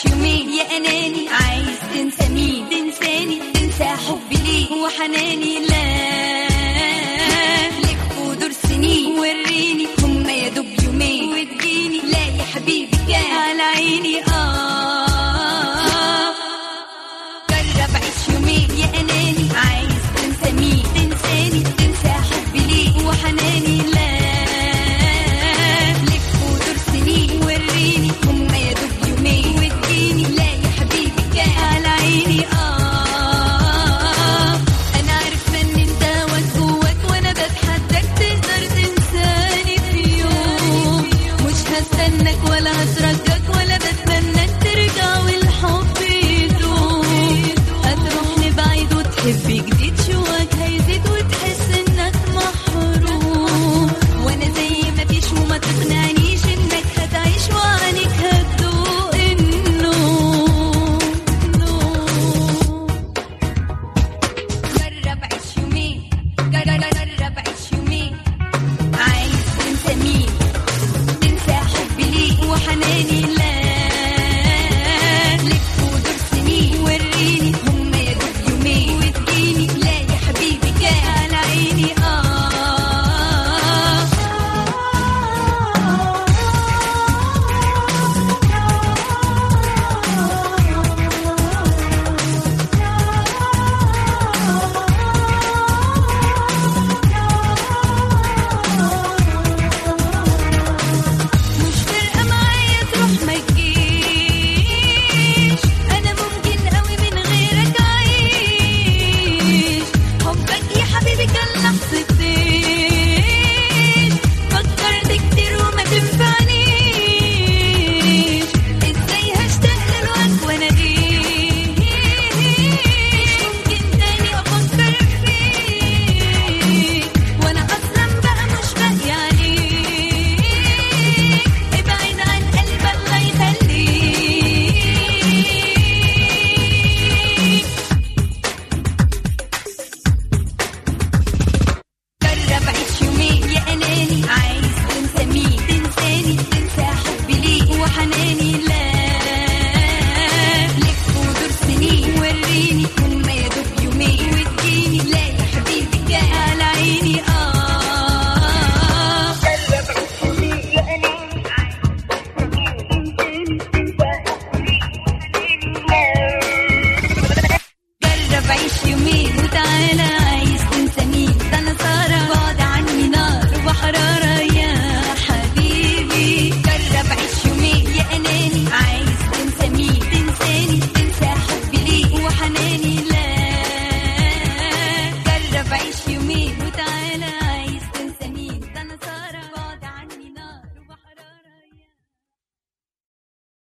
عيش يومين يا اناني عايز تنسى مين تنساني تنسى حبي ليك وحناني لا لف ودور سنين وريني هما يا دوب يومين وتجيني لا يا حبيبي كان على عيني اه جرب عيش يومين يا اناني عايز تنسى مين تنساني تنسى حبي ليك وحناني لا لف ودور سنين وريني هما يا دوب يومين واديني لا يا حبيبي كان على عيني اه انا عارفه ان انت واك جواك وانا بتحداك تقدر تنساني في يوم مش هستناك ولا هترجاك ولا بتمنى ترجع والحب يدوم هتروح لبعيد وتحب جديد شوك هيزيد وتحس انك محروم وانا زي ما فيش وما تقنعنيش انك هتعيش وعنك هتدوق النوم نوم جرب عيش